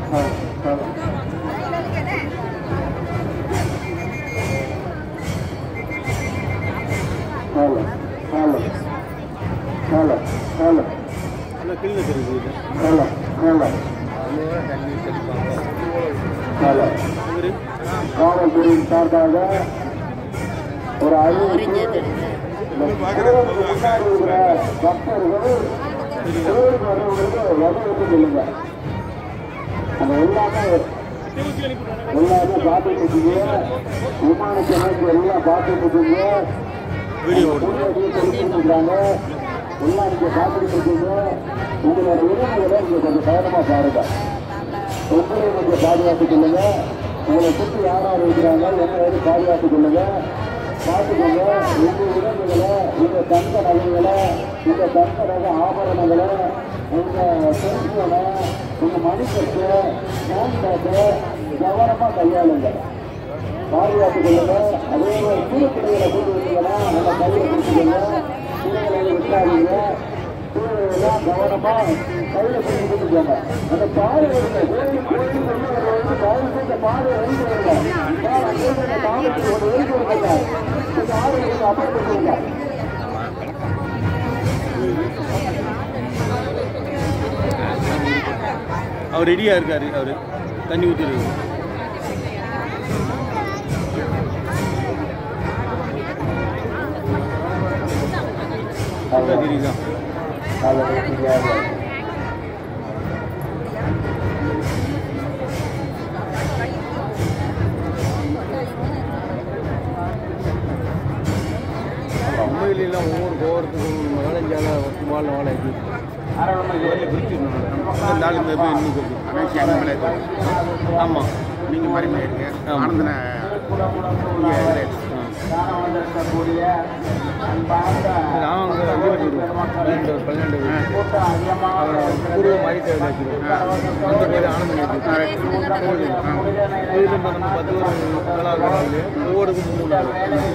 Hello hello hello hello நல்லா கீழே தெரியுது ஹலோ ஹலோ ஹலோ இவரு காவல்துறையின் சார்பாக ஒரு அறிவிப்பு முன்னாடி இருக்கிற பக்தர்கள் கோவில் வரவங்களுக்கு வரவேற்று சொல்லுங்க அந்த எல்லாமே எல்லாமே பார்த்துட்டு இருக்கீங்க விமான சேனலுக்கு எல்லாம் பார்த்துட்டு இருக்கீங்க வீடியோ ஓடுது சொல்லிட்டு எல்லாம் நீங்க பார்த்துட்டு இருக்கீங்க உங்களோட உரிமைகளை நீங்க கொஞ்சம் கவனமா பாருங்க உங்களை கொஞ்சம் பாதுகாத்துக் கொள்ளுங்க உங்களை சுற்றி யார் யார் இருக்கிறாங்க என்ன ஏது பாதுகாத்துக் கொள்ளுங்க பார்த்துக்கோங்க உங்க உடம்புகளை உங்க தங்க நகைகளை உங்க தங்க நகை ஆபரணங்களை உங்க செல்போனை உங்க மணிக்கட்டு ஹேண்ட்பேக்கை கவனமா கையாளுங்க பாதுகாத்துக் கொள்ளுங்க அதே மாதிரி கூடக்குடிகளை கொண்டு வந்தீங்கன்னா நம்ம கையை பிடிச்சிக்கோங்க கூடைகளை விட்டாதீங்க கூடையெல்லாம் கவனமா கையில பிடிச்சி கொடுத்துக்கோங்க அந்த பாதை இருங்க கோயில் கோயில் கொண்டு வந்து பாதை இந்த பாதை எழுதி வருங்க பாவத்துக்கு ஒரு எழுதி வருங்க இந்த ஆறு எழுதி அமர்ந்துக்கோங்க அவர் ரெடியாக இருக்காரு அவர் தண்ணி ஊற்றிருக்கு தெரியுதா அதை வைக்கிறீங்க உண்மையிலாம் ஒவ்வொரு போகிறதுக்கும் நாலஞ்சால வாழ வாழ நாலு பேர் போய் இன்னும் ஆமாம் நீங்கள் மறுமையாக இருக்கு ஆமா. ஆனந்தன இங்கே இதில் நான் அங்கே இதில் போயிடுவேன் பன்னெண்டு பன்னெண்டு பூர்வ மாதிரி தேவை வச்சுருவோம் அந்த பேர் ஆனந்தம் கோயிலில் நம்ம பத்து ஒரு நல்லா இருக்கும் ஒவ்வொருக்கும் மூணு நாள்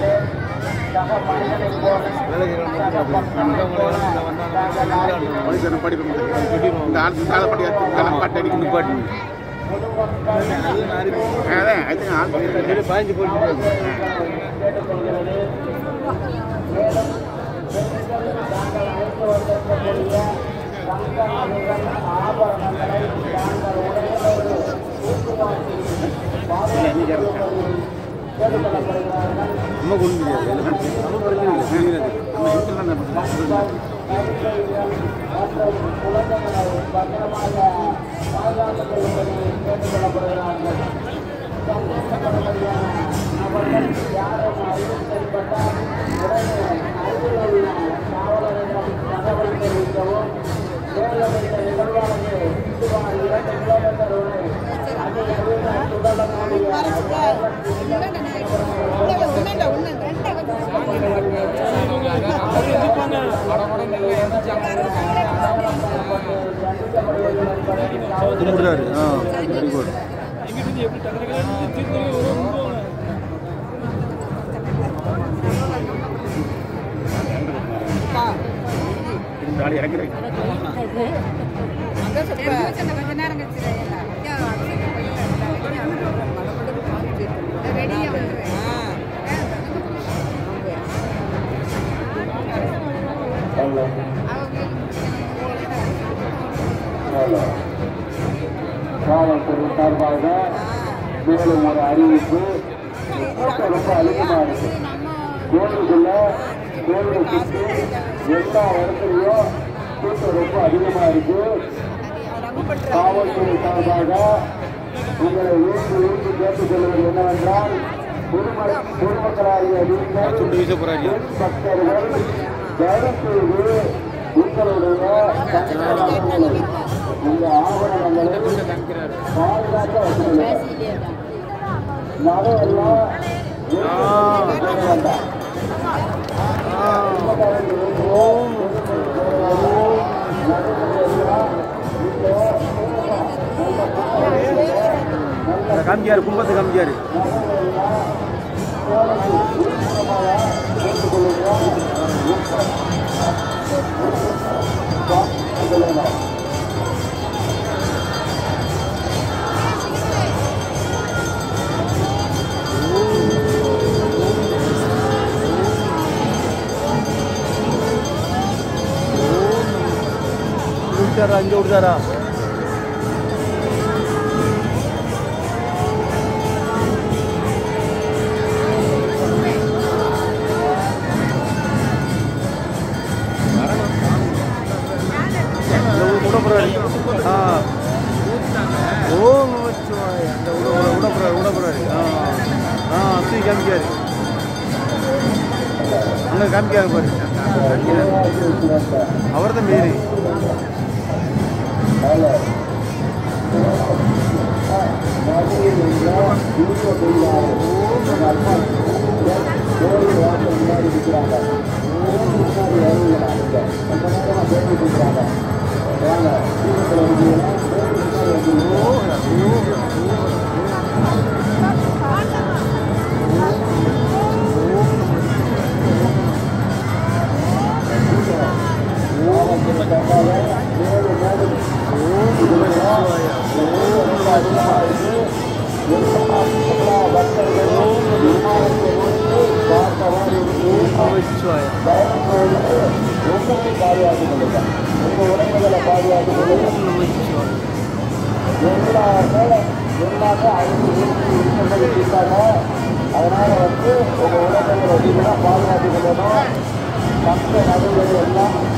மனுஷன் படிப்பு இந்த ஆள் காலை படி பாட்டு அடிக்கணும் பாட்டு அதான் அது ஆள் பண்ணியிருக்காரு. பாஞ்சு போட்டு இல்லை, இன்னைக்கு இறந்துட்டாங்க. நம்ம கொண்டு முடியாது நம்ம பிரச்சனை இல்லை நம்ம இன்சுரன்ஸ் தான் பண்ணுறோம். முடியாது ஆ வெரி குட் இந்த ஆள் இறக்குறேன் கொஞ்ச நேரம் கழிச்சு ரெடியா ஹலோ காவல்துறை சார்பாக மேலும் ஒரு அறிவிப்பு கூட்டம் ரொம்ப அதிகமாக இருக்கு கோவிலுக்குள்ள கோவிலை சுற்றி எல்லா இடத்துலையும் கூட்டம் ரொம்ப அதிகமாக இருக்கு காவல்துறை சார்பாக உங்களை ஊருக்கு ஊருக்கு கேட்டுக் கொள்வது என்னவென்றால் பொதும- பொதுமக்களாகிய நீங்கள் துண்டு வீச போறாரு பக்தர்கள் தயவு செய்து உங்களுடைய தனிப்பட்ட இந்த ஆவணங்களை பாதுகாக்க வச்சுக்கணும் நகையெல்லாம் வெளியே போட வேண்டாம். சொந்தக்காரங்க வீட்டிலோ, பொதுமக்கள் நகைகளெல்லாம் அந்த காமிக்காரு கும்பத்து காமிக்காரு விட்டாரா இங்கே விட்டாரா இந்த ஊர் விடப்புறாரு ஆ ஓம் நமச்சிவாய அந்த விட விடப்புறாரு விடப்புறாரு ஆ ஆ அப்படி காமிக்காரு அங்கே காமிக்காரு பாரு அவர் தான் மீறி நமச்சிவாய ஓம் நமச்சிவாய அதனால வந்து உங்க உடம்புகளை அதிகமாக பாதுகாத்துக் கொள்ளணும் மற்ற நபர்கள் எல்லாம்